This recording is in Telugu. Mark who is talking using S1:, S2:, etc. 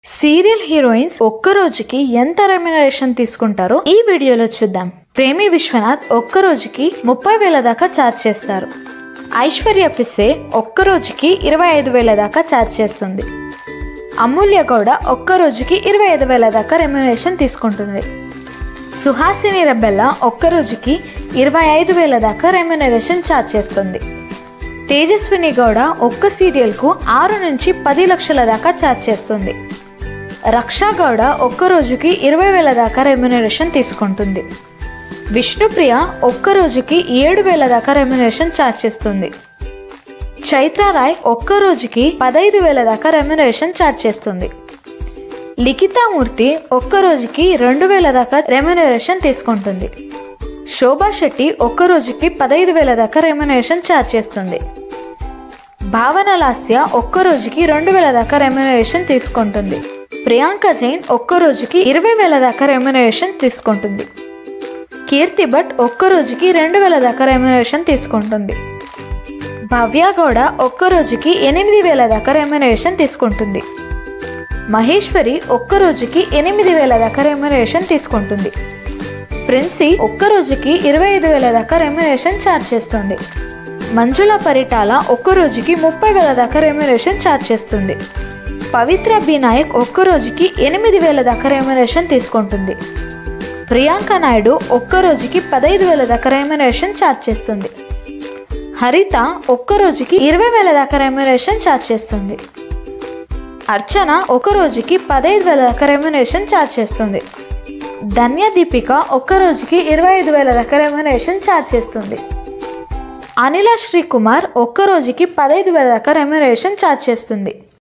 S1: సీరియల్ హీరోయిన్స్ ఒక్క రోజుకి ఎంత రెమ్యునరేషన్ తీసుకుంటారో ఈ వీడియోలో చూద్దాం ప్రేమి విశ్వనాథ్ ఒక్క రోజుకి ముప్పై వేల దాకా ఛార్జ్ చేస్తారు ఐశ్వర్య పిస్సే ఒక్క రోజుకి ఇరవై ఐదు వేల దాకా ఛార్జ్ చేస్తుంది అమూల్య గౌడ ఒక్క రోజుకి ఇరవై ఐదు వేల దాకా రెమ్యునరేషన్ తీసుకుంటుంది సుహాసిని రెబ్బెల్ల ఒక్క రోజుకి ఇరవై ఐదు వేల దాకా రెమ్యునరేషన్ ఛార్జ్ చేస్తుంది తేజస్విని గౌడ ఒక్క సీరియల్కు ఆరు నుంచి పది లక్షల దాకా ఛార్జ్ చేస్తుంది రక్షా గౌడ ఒక్క రోజుకి ఇరవై వేల దాకా రెమ్యునరేషన్ తీసుకుంటుంది విష్ణుప్రియ ఒక్క రోజుకి ఏడు వేల దాకా రెమ్యునరేషన్ ఛార్జ్ చేస్తుంది చైత్రారాయ్ ఒక్క రోజుకి పదైదు వేల దాకా రెమ్యునరేషన్ ఛార్జ్ చేస్తుంది లిఖితామూర్తి ఒక్క రోజుకి రెండు వేల దాకా రెమ్యునరేషన్ తీసుకుంటుంది శోభా శెట్టి ఒక్క రోజుకి పదైదు వేల దాకా రెమ్యునరేషన్ ఛార్జ్ చేస్తుంది భావన లాస్య ఒక్క రోజుకి రెండు వేల దాకా రెమ్యునరేషన్ తీసుకుంటుంది ప్రియాంక జైన్ ఒక్క రోజుకి ఇరవై వేల దాకా రెమ్యునరేషన్ తీసుకుంటుంది కీర్తి భట్ ఒక్క రోజుకి రెండు వేల దాకా రెమ్యునరేషన్ తీసుకుంటుంది భవ్య గౌడ ఒక్క రోజుకి ఎనిమిది వేల దాకా రెమ్యునరేషన్ తీసుకుంటుంది మహేశ్వరి ఒక్క రోజుకి ఎనిమిది వేల దాకా రెమ్యునరేషన్ తీసుకుంటుంది ప్రిన్సీ ఒక్క రోజుకి ఇరవై ఐదు వేల దాకా రెమ్యునరేషన్ ఛార్జ్ చేస్తుంది మంజుల పరిటాల ఒక్క రోజుకి ముప్పై వేల దాకా రెమ్యునరేషన్ ఛార్జ్ చేస్తుంది పవిత్ర బి నాయక్ ఒక్క రోజుకి ఎనిమిది వేల దాకా రెమ్యునరేషన్ తీసుకుంటుంది ప్రియాంక నాయుడు ఒక్క రోజుకి పదహైదు వేల దాకా రెమ్యునరేషన్ ఛార్జ్ చేస్తుంది హరిత ఒక్క రోజుకి ఇరవై వేల దాకా రెమ్యునరేషన్ ఛార్జ్ చేస్తుంది అర్చన ఒక రోజుకి పదహైదు వేల దాకా రెమ్యునరేషన్ ఛార్జ్ చేస్తుంది ధన్య దీపిక ఒక్క రోజుకి ఇరవై ఐదు వేల దాకా రెమ్యునరేషన్ ఛార్జ్ చేస్తుంది అనిల శ్రీకుమార్ ఒక్క రోజుకి పదహైదు వేల దాకా రెమ్యునరేషన్ ఛార్జ్ చేస్తుంది